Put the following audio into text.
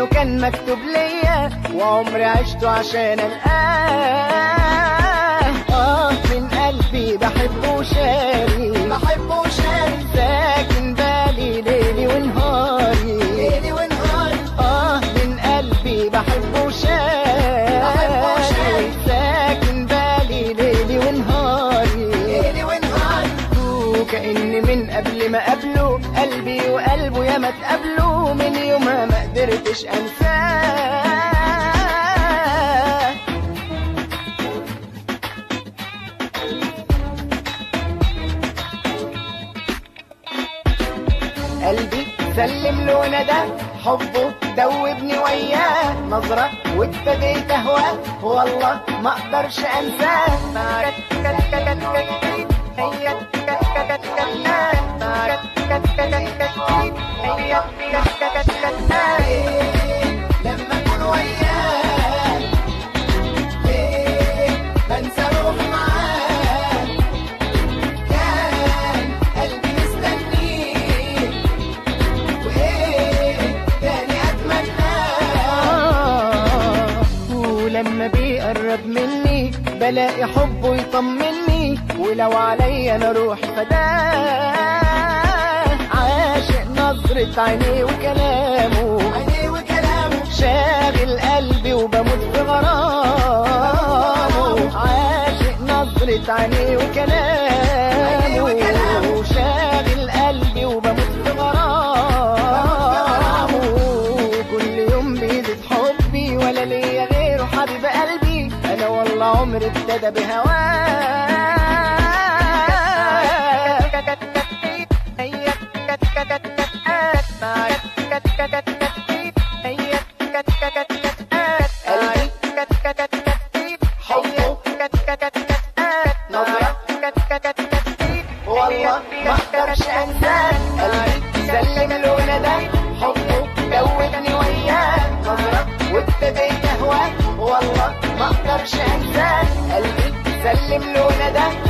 انه كان مكتوب ليا وعمري عشته عشان القاه اه من قلبي بحبه شاري بحبه شاري ساكن بالي ليلي ونهاري ليلي ونهاري اه من قلبي بحبه شاري بحبه شاري ساكن بالي ليلي ونهاري ليلي ونهاري وكأني من قبل ما قبله قلبي وقلبه يا ما تقابلوا من يومها ما قدرتش انساه قلبي سلم له ندى حبه دوبني وياه نظرة وابتديت اهواه والله ما اقدرش انساه لما اكون وياه ليه بنسى روحي معاه كان قلبي مستنيه وايه تاني اتمناه ولما بيقرب مني بلاقي حبه يطمني ولو عليا انا روحي فداه عاشق نظرة عينيه وكلامه عينيه وكلامه شاغل قلبي وبموت في غرامه عاشق نظرة عينيه وكلامه شاغل قلبي وبموت في غرامه كل يوم بيزيد حبي ولا ليا غيره حبيب قلبي انا والله عمري ابتدى والله ما اقدرش انساك قلبي سلم له ندى حبه دوبني وياه نظرة وابتديت اهواك والله ما اقدرش انساك قلبي سلم له ندى